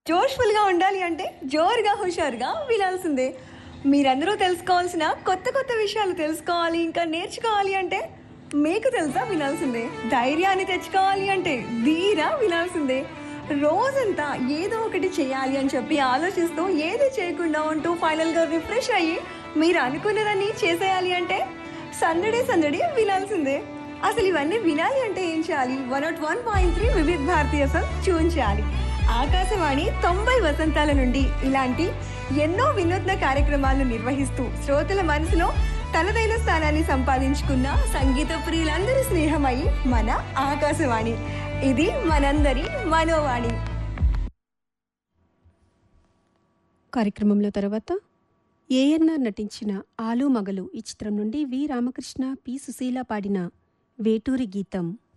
జోష్ఫుల్గా ఉండాలి అంటే జోరుగా హుషారుగా వినాల్సిందే మీరందరూ తెలుసుకోవాల్సిన కొత్త కొత్త విషయాలు తెలుసుకోవాలి ఇంకా నేర్చుకోవాలి అంటే మీకు తెలుసా వినాల్సిందే ధైర్యాన్ని తెచ్చుకోవాలి అంటే ధీరా వినాల్సిందే రోజంతా ఏదో ఒకటి చేయాలి అని చెప్పి ఆలోచిస్తూ ఏది చేయకుండా ఉంటూ ఫైనల్గా రిఫ్రెష్ అయ్యి మీరు అనుకున్నదాన్ని చేసేయాలి అంటే సందడే సందడి వినాల్సిందే అసలు ఇవన్నీ వినాలి అంటే ఏం చేయాలి one nought one point three Vividh Bharati FM tune చేయాలి ఆకాశవాణి తొంభై వసంతాల నుండి ఇలాంటి ఎన్నో వినూత్న కార్యక్రమాలను నిర్వహిస్తూ శ్రోతల మనసులో తనదైన స్థానాన్ని సంపాదించుకున్న సంగీత ప్రియులందరి స్నేహమై మన ఆకాశవాణి ఇది మనందరి మనోవాణి కార్యక్రమంలో తర్వాత ఏఎన్ఆర్ నటించిన ఆలు మగలు ఈ చిత్రం నుండి వి రామకృష్ణ పి సుశీల పాడిన వేటూరి గీతం